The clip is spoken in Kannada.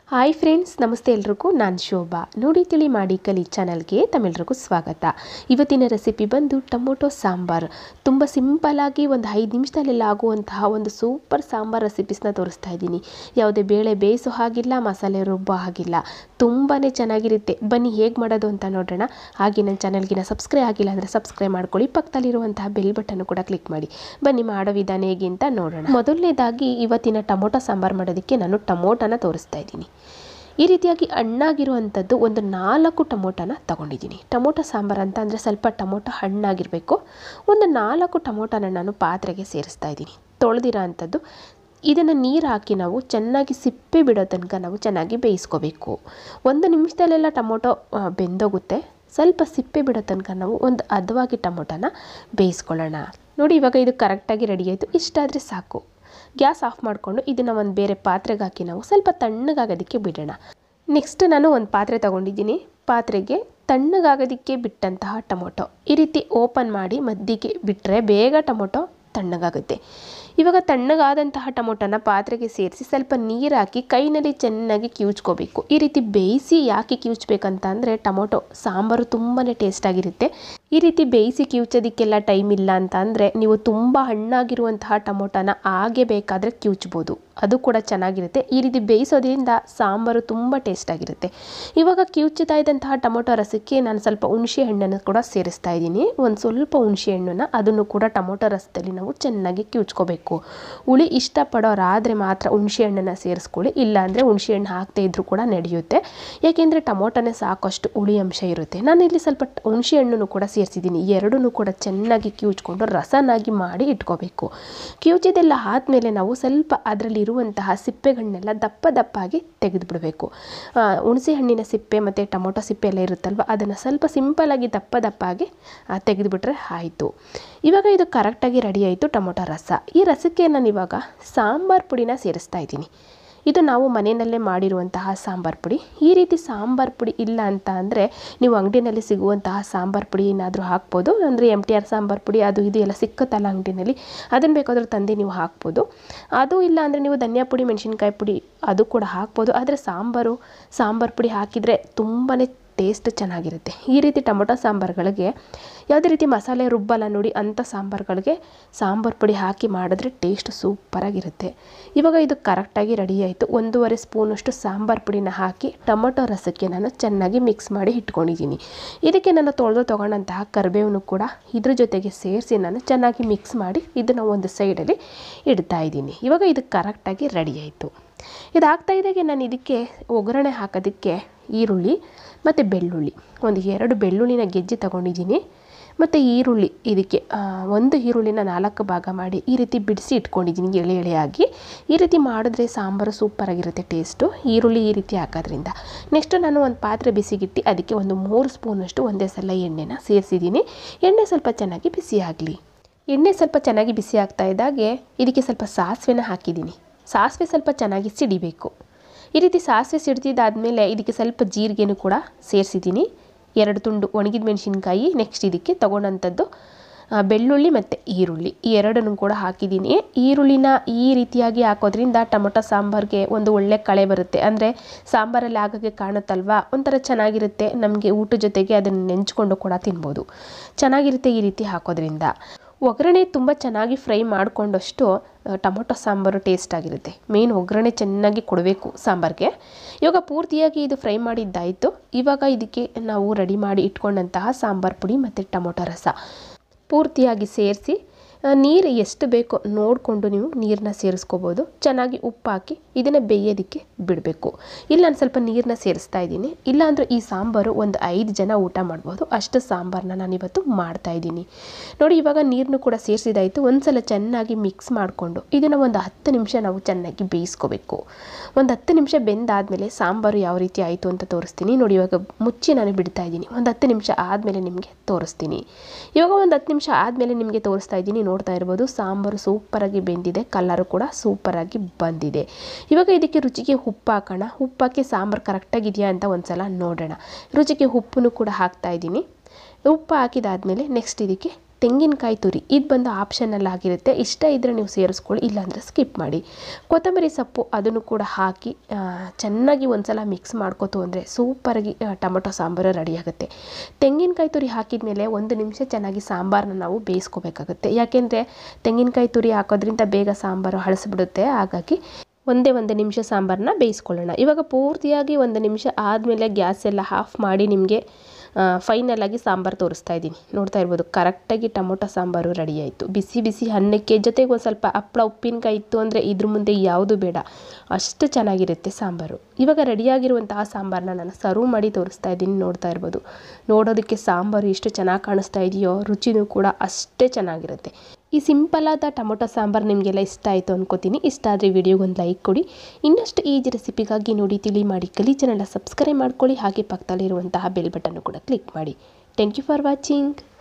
ಹಾಯ್ ಫ್ರೆಂಡ್ಸ್ ನಮಸ್ತೆ ಎಲ್ರಿಗೂ ನಾನು ಶೋಭಾ ನೋಡಿ ತಿಳಿ ಮಾಡಿ ಕಲಿ ಚಾನಲ್ಗೆ ತಮ್ಮೆಲ್ರಿಗೂ ಸ್ವಾಗತ ಇವತ್ತಿನ ರೆಸಿಪಿ ಬಂದು ಟೊಮೊಟೊ ಸಾಂಬಾರ್ ತುಂಬ ಸಿಂಪಲ್ಲಾಗಿ ಒಂದು ಐದು ನಿಮಿಷದಲ್ಲೆಲ್ಲ ಆಗುವಂತಹ ಒಂದು ಸೂಪರ್ ಸಾಂಬಾರ್ ರೆಸಿಪೀಸ್ನ ತೋರಿಸ್ತಾ ಇದ್ದೀನಿ ಯಾವುದೇ ಬೇಳೆ ಬೇಯಿಸೋ ಹಾಗಿಲ್ಲ ಮಸಾಲೆ ರುಬ್ಬೋ ಹಾಗಿಲ್ಲ ತುಂಬಾ ಚೆನ್ನಾಗಿರುತ್ತೆ ಬನ್ನಿ ಹೇಗೆ ಮಾಡೋದು ಅಂತ ನೋಡೋಣ ಹಾಗೆ ನನ್ನ ಚಾನಲ್ಗಿನ ಸಬ್ಸ್ಕ್ರೈಬ್ ಆಗಿಲ್ಲ ಅಂದರೆ ಸಬ್ಸ್ಕ್ರೈಬ್ ಮಾಡ್ಕೊಳ್ಳಿ ಪಕ್ಕದಲ್ಲಿರುವಂತಹ ಬೆಲ್ ಬಟನ್ ಕೂಡ ಕ್ಲಿಕ್ ಮಾಡಿ ಬನ್ನಿ ಮಾಡೋ ವಿಧಾನ ಹೇಗೆ ಅಂತ ನೋಡೋಣ ಮೊದಲನೇದಾಗಿ ಇವತ್ತಿನ ಟೊಮೊಟೊ ಸಾಂಬಾರ್ ಮಾಡೋದಕ್ಕೆ ನಾನು ಟೊಮೊಟೊನ ತೋರಿಸ್ತಾ ಇದ್ದೀನಿ ಈ ರೀತಿಯಾಗಿ ಹಣ್ಣಾಗಿರುವಂಥದ್ದು ಒಂದು ನಾಲ್ಕು ಟೊಮೊಟೊನ ತಗೊಂಡಿದ್ದೀನಿ ಟೊಮೊಟೊ ಸಾಂಬಾರು ಅಂತ ಅಂದರೆ ಸ್ವಲ್ಪ ಟೊಮೊಟೊ ಹಣ್ಣಾಗಿರಬೇಕು ಒಂದು ನಾಲ್ಕು ಟೊಮೊಟೊನ ನಾನು ಪಾತ್ರೆಗೆ ಸೇರಿಸ್ತಾ ಇದ್ದೀನಿ ತೊಳೆದಿರೋ ಅಂಥದ್ದು ಇದನ್ನು ನೀರು ಹಾಕಿ ನಾವು ಚೆನ್ನಾಗಿ ಸಿಪ್ಪೆ ಬಿಡೋ ತನಕ ನಾವು ಚೆನ್ನಾಗಿ ಬೇಯಿಸ್ಕೋಬೇಕು ಒಂದು ನಿಮಿಷದಲ್ಲೆಲ್ಲ ಟೊಮೊಟೊ ಆ, ಬೆಂದೋಗುತ್ತೆ ಸ್ವಲ್ಪ ಸಿಪ್ಪೆ ಬಿಡೋ ತನಕ ನಾವು ಒಂದು ಹದವಾಗಿ ಟೊಮೊಟೊನ ಬೇಯಿಸ್ಕೊಳ್ಳೋಣ ನೋಡಿ ಇವಾಗ ಇದು ಕರೆಕ್ಟಾಗಿ ರೆಡಿ ಆಯಿತು ಇಷ್ಟಾದರೆ ಸಾಕು ಗ್ಯಾಸ್ ಆಫ್ ಮಾಡಿಕೊಂಡು ಇದನ್ನು ಒಂದು ಬೇರೆ ಪಾತ್ರೆಗೆ ಹಾಕಿ ನಾವು ಸ್ವಲ್ಪ ತಣ್ಣಗಾಗೋದಕ್ಕೆ ಬಿಡೋಣ ನೆಕ್ಸ್ಟ್ ನಾನು ಒಂದು ಪಾತ್ರೆ ತಗೊಂಡಿದ್ದೀನಿ ಪಾತ್ರೆಗೆ ತಣ್ಣಗಾಗೋದಕ್ಕೆ ಬಿಟ್ಟಂತಹ ಟೊಮೊಟೊ ಈ ರೀತಿ ಓಪನ್ ಮಾಡಿ ಮದ್ದಿಗೆ ಬಿಟ್ಟರೆ ಬೇಗ ಟೊಮೊಟೊ ತಣ್ಣಗಾಗುತ್ತೆ ಇವಾಗ ತಣ್ಣಗಾದಂತಹ ಟೊಮೊಟೊನ ಪಾತ್ರೆಗೆ ಸೇರಿಸಿ ಸ್ವಲ್ಪ ನೀರು ಹಾಕಿ ಕೈನಲ್ಲಿ ಚೆನ್ನಾಗಿ ಕಿವುಚ್ಕೋಬೇಕು ಈ ರೀತಿ ಬೇಯಿಸಿ ಯಾಕೆ ಕಿವುಚ್ಬೇಕಂತ ಅಂದರೆ ಟೊಮೊಟೊ ಸಾಂಬಾರು ತುಂಬಾ ಟೇಸ್ಟಾಗಿರುತ್ತೆ ಈ ರೀತಿ ಬೇಯಿಸಿ ಕಿವುಚೋದಕ್ಕೆಲ್ಲ ಟೈಮ್ ಇಲ್ಲ ಅಂತ ಅಂದರೆ ನೀವು ತುಂಬ ಹಣ್ಣಾಗಿರುವಂತಹ ಟೊಮೊಟೊನ ಹಾಗೆ ಬೇಕಾದರೆ ಕಿವುಚ್ಬೋದು ಅದು ಕೂಡ ಚೆನ್ನಾಗಿರುತ್ತೆ ಈ ರೀತಿ ಬೇಯಿಸೋದ್ರಿಂದ ಸಾಂಬಾರು ತುಂಬ ಟೇಸ್ಟಾಗಿರುತ್ತೆ ಇವಾಗ ಕಿವುಚುತ್ತಾ ಇದ್ದಂತಹ ಟೊಮೊಟೊ ರಸಕ್ಕೆ ನಾನು ಸ್ವಲ್ಪ ಹುಣಸೆ ಹಣ್ಣನ್ನು ಕೂಡ ಸೇರಿಸ್ತಾ ಇದ್ದೀನಿ ಒಂದು ಸ್ವಲ್ಪ ಹುಣಸೆ ಹಣ್ಣನ್ನು ಅದನ್ನು ಕೂಡ ಟೊಮೊಟೊ ರಸದಲ್ಲಿ ನಾವು ಚೆನ್ನಾಗಿ ಕಿವುಚ್ಕೋಬೇಕು ಹುಳಿ ಇಷ್ಟಪಡೋರಾದರೆ ಮಾತ್ರ ಹುಣಸೆ ಹಣ್ಣನ್ನು ಸೇರಿಸ್ಕೊಳ್ಳಿ ಇಲ್ಲಾಂದರೆ ಹುಣಸೆ ಹಣ್ಣು ಹಾಕದೇ ಇದ್ರೂ ಕೂಡ ನಡೆಯುತ್ತೆ ಯಾಕೆಂದರೆ ಟೊಮೊಟೊನೇ ಸಾಕಷ್ಟು ಹುಳಿ ಅಂಶ ಇರುತ್ತೆ ನಾನು ಇಲ್ಲಿ ಸ್ವಲ್ಪ ಟ- ಹುಣಸೆ ಹಣ್ಣನ್ನು ಕೂಡ ಸೇರಿಸಿದ್ದೀನಿ ಎರಡನ್ನೂ ಕೂಡ ಚೆನ್ನಾಗಿ ಕಿವುಚ್ಕೊಂಡು ರಸನಾಗಿ ಮಾಡಿ ಇಟ್ಕೋಬೇಕು ಕಿವುಚಿದೆಲ್ಲ ಆದಮೇಲೆ ನಾವು ಸ್ವಲ್ಪ ಅದರಲ್ಲಿ ಇರುವಂತಹ ಸಿಪ್ಪೆಗಳನ್ನೆಲ್ಲ ದಪ್ಪ ದಪ್ಪಾಗಿ ತೆಗೆದುಬಿಡಬೇಕು ಹುಣಸೆ ಹಣ್ಣಿನ ಸಿಪ್ಪೆ ಮತ್ತು ಟೊಮೊಟೊ ಸಿಪ್ಪೆ ಎಲ್ಲ ಇರುತ್ತಲ್ವ ಅದನ್ನು ಸ್ವಲ್ಪ ಸಿಂಪಲಾಗಿ ದಪ್ಪ ದಪ್ಪಾಗಿ ಆ, ತೆಗೆದುಬಿಟ್ರೆ ಆಯಿತು ಇವಾಗ ಇದು ಕರೆಕ್ಟಾಗಿ ರೆಡಿ ಆಯಿತು ಟೊಮೊಟೊ ರಸ ಈ ರಸಕ್ಕೆ ನಾನು ಇವಾಗ ಸಾಂಬಾರ್ ಪುಡಿನ ಸೇರಿಸ್ತಾ ಇದ್ದೀನಿ ಇದು ನಾವು ಮನೆಯಲ್ಲೇ ಮಾಡಿರುವಂತಹ ಸಾಂಬಾರ್ ಪುಡಿ ಈ ರೀತಿ ಸಾಂಬಾರ್ ಪುಡಿ ಇಲ್ಲ ಅಂತ ಅಂದರೆ ನೀವು ಅಂಗಡಿನಲ್ಲಿ ಸಿಗುವಂತಹ ಸಾಂಬಾರ್ ಪುಡಿ ಏನಾದರೂ ಹಾಕ್ಬೋದು ಅಂದರೆ ಎಮ್ ಟಿ ಆರ್ ಸಾಂಬಾರ್ ಪುಡಿ ಅದು ಇದು ಎಲ್ಲ ಸಿಕ್ಕತ್ತಲ್ಲ ಅಂಗಡಿನಲ್ಲಿ ಅದನ್ನು ಬೇಕಾದರೂ ತಂದು ನೀವು ಹಾಕ್ಬೋದು ಅದು ಇಲ್ಲ ಅಂದರೆ ನೀವು ಧನಿಯಾ ಪುಡಿ ಮೆಣಸಿನ್ಕಾಯಿ ಪುಡಿ ಅದು ಕೂಡ ಹಾಕ್ಬೋದು ಆದರೆ ಸಾಂಬಾರು ಸಾಂಬಾರ್ ಪುಡಿ ಹಾಕಿದರೆ ತುಂಬಾ ಟೇಸ್ಟ್ ಚೆನ್ನಾಗಿರುತ್ತೆ ಈ ರೀತಿ ಟೊಮೊಟೊ ಸಾಂಬಾರುಗಳಿಗೆ ಯಾವುದೇ ರೀತಿ ಮಸಾಲೆ ರುಬ್ಬಲ್ಲ ನೋಡಿ ಅಂಥ ಸಾಂಬಾರುಗಳಿಗೆ ಸಾಂಬಾರು ಪುಡಿ ಹಾಕಿ ಮಾಡಿದ್ರೆ ಟೇಸ್ಟ್ ಸೂಪರಾಗಿರುತ್ತೆ ಇವಾಗ ಇದು ಕರೆಕ್ಟಾಗಿ ರೆಡಿ ಆಯಿತು ಒಂದೂವರೆ ಸ್ಪೂನಷ್ಟು ಸಾಂಬಾರು ಪುಡಿನ ಹಾಕಿ ಟೊಮೊಟೊ ರಸಕ್ಕೆ ನಾನು ಚೆನ್ನಾಗಿ ಮಿಕ್ಸ್ ಮಾಡಿ ಇಟ್ಕೊಂಡಿದ್ದೀನಿ ಇದಕ್ಕೆ ನಾನು ತೊಳೆದು ತೊಗೊಂಡಂತಹ ಕರಿಬೇವನ್ನು ಕೂಡ ಇದ್ರ ಜೊತೆಗೆ ಸೇರಿಸಿ ನಾನು ಚೆನ್ನಾಗಿ ಮಿಕ್ಸ್ ಮಾಡಿ ಇದನ್ನು ಒಂದು ಸೈಡಲ್ಲಿ ಇಡ್ತಾ ಇದ್ದೀನಿ ಇವಾಗ ಇದು ಕರೆಕ್ಟಾಗಿ ರೆಡಿ ಆಯಿತು ಇದಾಗ್ತಾ ಇದ್ದಾಗೆ ನಾನು ಇದಕ್ಕೆ ಒಗ್ಗರಣೆ ಹಾಕೋದಕ್ಕೆ ಈರುಳ್ಳಿ ಮತ್ತು ಬೆಳ್ಳುಳ್ಳಿ ಒಂದು ಎರಡು ಬೆಳ್ಳುಳ್ಳಿನ ಗೆಜ್ಜೆ ತಗೊಂಡಿದ್ದೀನಿ ಮತ್ತು ಈರುಳ್ಳಿ ಇದಕ್ಕೆ ಆ, ಒಂದು ಈರುಳ್ಳಿನ ನಾಲ್ಕು ಭಾಗ ಮಾಡಿ ಈ ರೀತಿ ಬಿಡಿಸಿ ಇಟ್ಕೊಂಡಿದ್ದೀನಿ ಎಳೆ ಎಳೆಯಾಗಿ ಈ ರೀತಿ ಮಾಡಿದ್ರೆ ಸಾಂಬಾರು ಸೂಪರಾಗಿರುತ್ತೆ ಟೇಸ್ಟು ಈರುಳ್ಳಿ ಈ ರೀತಿ ಹಾಕೋದ್ರಿಂದ ನೆಕ್ಸ್ಟ್ ನಾನು ಒಂದು ಪಾತ್ರೆ ಬಿಸಿಗಿಟ್ಟು ಅದಕ್ಕೆ ಒಂದು ಮೂರು ಸ್ಪೂನಷ್ಟು ಒಂದೇ ಸಲ ಎಣ್ಣೆನ ಸೇರಿಸಿದ್ದೀನಿ ಎಣ್ಣೆ ಸ್ವಲ್ಪ ಚೆನ್ನಾಗಿ ಬಿಸಿ ಆಗಲಿ ಎಣ್ಣೆ ಸ್ವಲ್ಪ ಚೆನ್ನಾಗಿ ಬಿಸಿ ಆಗ್ತಾ ಇದ್ದಾಗೆ ಇದಕ್ಕೆ ಸ್ವಲ್ಪ ಸಾಸಿವೆನ ಹಾಕಿದ್ದೀನಿ ಸಾಸಿವೆ ಸ್ವಲ್ಪ ಚೆನ್ನಾಗಿ ಸಿಡಿಬೇಕು ಈ ರೀತಿ ಸಾಸಿವೆ ಸಿಡ್ತಿದ್ದಾದಮೇಲೆ ಇದಕ್ಕೆ ಸ್ವಲ್ಪ ಜೀರಿಗೆನೂ ಕೂಡ ಸೇರಿಸಿದ್ದೀನಿ ಎರಡು ತುಂಡು ಒಣಗಿದ ಮೆಣಸಿನ್ಕಾಯಿ ನೆಕ್ಸ್ಟ್ ಇದಕ್ಕೆ ತಗೊಂಡಂಥದ್ದು ಆ, ಬೆಳ್ಳುಳ್ಳಿ ಮತ್ತು ಈರುಳ್ಳಿ ಈ ಎರಡನ್ನು ಕೂಡ ಹಾಕಿದ್ದೀನಿ ಈರುಳ್ಳಿನ ಈ ರೀತಿಯಾಗಿ ಹಾಕೋದ್ರಿಂದ ಟೊಮೊಟೊ ಸಾಂಬಾರ್ಗೆ ಒಂದು ಒಳ್ಳೆ ಕಳೆ ಬರುತ್ತೆ ಅಂದರೆ ಸಾಂಬಾರಲ್ಲಿ ಆಗೋಕ್ಕೆ ಕಾಣುತ್ತಲ್ವಾ ಒಂಥರ ಚೆನ್ನಾಗಿರುತ್ತೆ ನಮಗೆ ಊಟದ ಜೊತೆಗೆ ಅದನ್ನು ನೆಂಚ್ಕೊಂಡು ಕೂಡ ತಿನ್ಬೋದು ಚೆನ್ನಾಗಿರುತ್ತೆ ಈ ರೀತಿ ಹಾಕೋದ್ರಿಂದ ಒಗ್ಗರಣೆ ತುಂಬ ಚೆನ್ನಾಗಿ ಫ್ರೈ ಮಾಡಿಕೊಂಡಷ್ಟು ಆ, ಟೊಮೊಟೊ ಸಾಂಬಾರು ಟೇಸ್ಟ್ ಆಗಿರುತ್ತೆ ಮೇನ್ ಒಗ್ಗರಣೆ ಚೆನ್ನಾಗಿ ಕೊಡಬೇಕು ಸಾಂಬಾರಿಗೆ ಇವಾಗ ಪೂರ್ತಿಯಾಗಿ ಇದು ಫ್ರೈ ಮಾಡಿದ್ದಾಯಿತು ಇವಾಗ ಇದಕ್ಕೆ ನಾವು ರೆಡಿ ಮಾಡಿ ಇಟ್ಕೊಂಡಂತಹ ಸಾಂಬಾರು ಪುಡಿ ಮತ್ತು ಟೊಮೊಟೊ ರಸ ಪೂರ್ತಿಯಾಗಿ ಸೇರಿಸಿ ನೀರು ಎಷ್ಟು ಬೇಕೋ ನೋಡಿಕೊಂಡು ನೀವು ನೀರನ್ನ ಸೇರಿಸ್ಕೋಬೋದು ಚೆನ್ನಾಗಿ ಉಪ್ಪು ಹಾಕಿ ಇದನ್ನು ಬೇಯೋದಕ್ಕೆ ಬಿಡಬೇಕು ಇಲ್ಲ ನಾನು ಸ್ವಲ್ಪ ನೀರನ್ನ ಸೇರಿಸ್ತಾ ಇದ್ದೀನಿ ಇಲ್ಲಾಂದರೆ ಈ ಸಾಂಬಾರು ಒಂದು ಐದು ಜನ ಊಟ ಮಾಡ್ಬೋದು ಅಷ್ಟು ಸಾಂಬಾರನ್ನ ನಾನು ಇವತ್ತು ಮಾಡ್ತಾ ಇದ್ದೀನಿ ನೋಡಿ ಇವಾಗ ನೀರನ್ನು ಕೂಡ ಸೇರಿಸಿದಾಯಿತು ಒಂದ್ಸಲ ಚೆನ್ನಾಗಿ ಮಿಕ್ಸ್ ಮಾಡಿಕೊಂಡು ಇದನ್ನು ಒಂದು ಹತ್ತು ನಿಮಿಷ ನಾವು ಚೆನ್ನಾಗಿ ಬೇಯಿಸ್ಕೋಬೇಕು ಒಂದು ಹತ್ತು ನಿಮಿಷ ಬೆಂದಾದಮೇಲೆ ಸಾಂಬಾರು ಯಾವ ರೀತಿ ಆಯಿತು ಅಂತ ತೋರಿಸ್ತೀನಿ ನೋಡಿ ಇವಾಗ ಮುಚ್ಚಿ ನಾನು ಬಿಡ್ತಾ ಇದ್ದೀನಿ ಒಂದು ಹತ್ತು ನಿಮಿಷ ಆದಮೇಲೆ ನಿಮಗೆ ತೋರಿಸ್ತೀನಿ ಇವಾಗ ಒಂದು ಹತ್ತು ನಿಮಿಷ ಆದಮೇಲೆ ನಿಮಗೆ ತೋರಿಸ್ತಾ ಇದ್ದೀನಿ ನೋಡ್ತಾ ಇರ್ಬೋದು ಸಾಂಬಾರು ಸೂಪರಾಗಿ ಬೆಂದಿದೆ ಕಲರು ಕೂಡ ಸೂಪರಾಗಿ ಬಂದಿದೆ ಇವಾಗ ಇದಕ್ಕೆ ರುಚಿಗೆ ಉಪ್ಪು ಹಾಕೋಣ ಉಪ್ಪು ಹಾಕಿ ಸಾಂಬಾರು ಕರೆಕ್ಟಾಗಿದೆಯಾ ಅಂತ ಒಂದ್ಸಲ ನೋಡೋಣ ರುಚಿಗೆ ಉಪ್ಪನ್ನು ಕೂಡ ಹಾಕ್ತಾ ಇದ್ದೀನಿ ಉಪ್ಪು ಹಾಕಿದಾದಮೇಲೆ ನೆಕ್ಸ್ಟ್ ಇದಕ್ಕೆ ತೆಂಗಿನಕಾಯಿ ತುರಿ ಇದು ಬಂದು ಆಪ್ಷನಲ್ ಆಗಿರುತ್ತೆ ಇಷ್ಟ ಇದ್ದರೆ ನೀವು ಸೇರಿಸ್ಕೊಳ್ಳಿ ಇಲ್ಲಾಂದರೆ ಸ್ಕಿಪ್ ಮಾಡಿ ಕೊತ್ತಂಬರಿ ಸೊಪ್ಪು ಅದನ್ನು ಕೂಡ ಹಾಕಿ ಆ, ಚೆನ್ನಾಗಿ ಒಂದ್ಸಲ ಮಿಕ್ಸ್ ಮಾಡ್ಕೊತು ಅಂದರೆ ಸೂಪರಾಗಿ ಆ, ಟೊಮೊಟೊ ಸಾಂಬಾರು ರೆಡಿಯಾಗುತ್ತೆ ತೆಂಗಿನಕಾಯಿ ತುರಿ ಹಾಕಿದ ಮೇಲೆ ಒಂದು ನಿಮಿಷ ಚೆನ್ನಾಗಿ ಸಾಂಬಾರನ್ನ ನಾವು ಬೇಯಿಸ್ಕೋಬೇಕಾಗುತ್ತೆ ಯಾಕೆಂದರೆ ತೆಂಗಿನಕಾಯಿ ತುರಿ ಹಾಕೋದ್ರಿಂದ ಬೇಗ ಸಾಂಬಾರು ಹಳಸಿಬಿಡುತ್ತೆ ಹಾಗಾಗಿ ಒಂದೇ ಒಂದು ನಿಮಿಷ ಸಾಂಬಾರನ್ನ ಬೇಯಿಸ್ಕೊಳ್ಳೋಣ ಇವಾಗ ಪೂರ್ತಿಯಾಗಿ ಒಂದು ನಿಮಿಷ ಆದಮೇಲೆ ಗ್ಯಾಸ್ ಎಲ್ಲ ಆಫ್ ಮಾಡಿ ನಿಮಗೆ ಫೈನಲ್ ಆಗಿ ಸಾಂಬಾರು ತೋರಿಸ್ತಾ ಇದ್ದೀನಿ ನೋಡ್ತಾ ಇರ್ಬೋದು ಕರೆಕ್ಟಾಗಿ ಟೊಮೊಟೊ ಸಾಂಬಾರು ರೆಡಿ ಆಯಿತು ಬಿಸಿ ಬಿಸಿ ಅನ್ನಕ್ಕೆ ಜೊತೆಗೆ ಒಂದು ಸ್ವಲ್ಪ ಹಪ್ಪಳ ಉಪ್ಪಿನಕಾಯಿ ಇತ್ತು ಅಂದರೆ ಇದ್ರ ಮುಂದೆ ಯಾವುದು ಬೇಡ ಅಷ್ಟು ಚೆನ್ನಾಗಿರುತ್ತೆ ಸಾಂಬಾರು ಇವಾಗ ರೆಡಿಯಾಗಿರುವಂತಹ ಸಾಂಬಾರನ್ನ ನಾನು ಸರ್ವ್ ಮಾಡಿ ತೋರಿಸ್ತಾ ಇದ್ದೀನಿ ನೋಡ್ತಾ ಇರ್ಬೋದು ನೋಡೋದಕ್ಕೆ ಸಾಂಬಾರು ಎಷ್ಟು ಚೆನ್ನಾಗಿ ಕಾಣಿಸ್ತಾ ಇದೆಯೋ ರುಚಿನೂ ಕೂಡ ಅಷ್ಟೇ ಚೆನ್ನಾಗಿರುತ್ತೆ ಈ ಸಿಂಪಲಾದ ಟೊಮೊಟೊ ಸಾಂಬಾರು ನಿಮಗೆಲ್ಲ ಇಷ್ಟ ಆಯಿತು ಅನ್ಕೋತೀನಿ ಇಷ್ಟ ಆದರೆ ವಿಡಿಯೋಗೊಂದು ಲೈಕ್ ಕೊಡಿ ಇನ್ನಷ್ಟು ಈಜಿ ರೆಸಿಪಿಗಾಗಿ ನೋಡಿ ತಿಳಿ ಮಾಡಿ ಕಲಿ ಚಾನೆಲ್ನ ಸಬ್ಸ್ಕ್ರೈಬ್ ಮಾಡ್ಕೊಳ್ಳಿ ಹಾಗೆ ಪಕ್ಕದಲ್ಲಿರುವಂತಹ ಬೆಲ್ ಬಟನ್ನು ಕೂಡ ಕ್ಲಿಕ್ ಮಾಡಿ ಥ್ಯಾಂಕ್ ಯು ಫಾರ್ ವಾಚಿಂಗ್